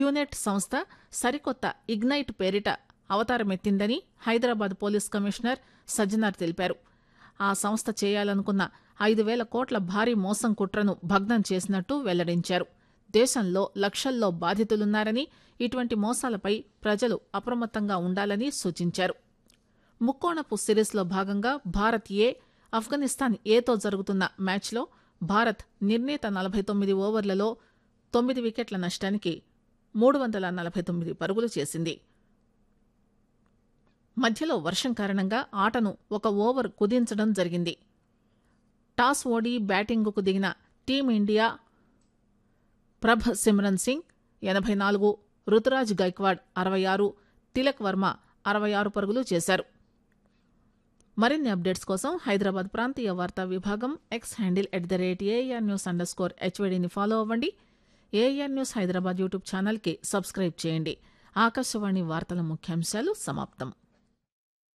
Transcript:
యూనెట్ సంస్థ సరికొత్త ఇగ్నైట్ పేరిట అవతారమెత్తిందని హైదరాబాద్ పోలీస్ కమిషనర్ సజ్జనార్ తెలిపారు ఆ సంస్థ చేయాలనుకున్న ఐదు వేల కోట్ల భారీ మోసం కుట్రను భగ్నం చేసినట్టు వెల్లడించారు దేశంలో లక్షల్లో బాధితులున్నారని ఇటువంటి మోసాలపై ప్రజలు అప్రమత్తంగా ఉండాలని సూచించారు ముక్కోణపు సిరీస్లో భాగంగా భారత్ ఏ ఆఫ్ఘనిస్తాన్ ఏతో జరుగుతున్న మ్యాచ్లో భారత్ నిర్ణీత నలభై తొమ్మిది ఓవర్లలో తొమ్మిది వికెట్ల నష్టానికి మూడు వందల నలభై తొమ్మిది పరుగులు చేసింది మధ్యలో వర్షం కారణంగా ఆటను ఒక ఓవర్ కుదించడం జరిగింది టాస్ ఓడి బ్యాటింగుకు దిగిన టీమిండియా ప్రభ్ సిమ్రన్ సింగ్ ఎనభై నాలుగు రుతురాజ్ గైక్వాడ్ అరవై ఆరు తిలక్ వర్మ అరవై ఆరు పరుగులు చేశారు మరిన్ని అప్డేట్స్ కోసం హైదరాబాద్ ప్రాంతీయ వార్తా విభాగం X handle at the rate AIR news underscore స్కోర్ హెచ్వీడీని ఫాలో అవ్వండి ఏఆర్ న్యూస్ హైదరాబాద్ యూట్యూబ్ ఛానల్కి సబ్స్క్రైబ్ చేయండి ఆకాశవాణి వార్తల ముఖ్యాంశాలు సమాప్తం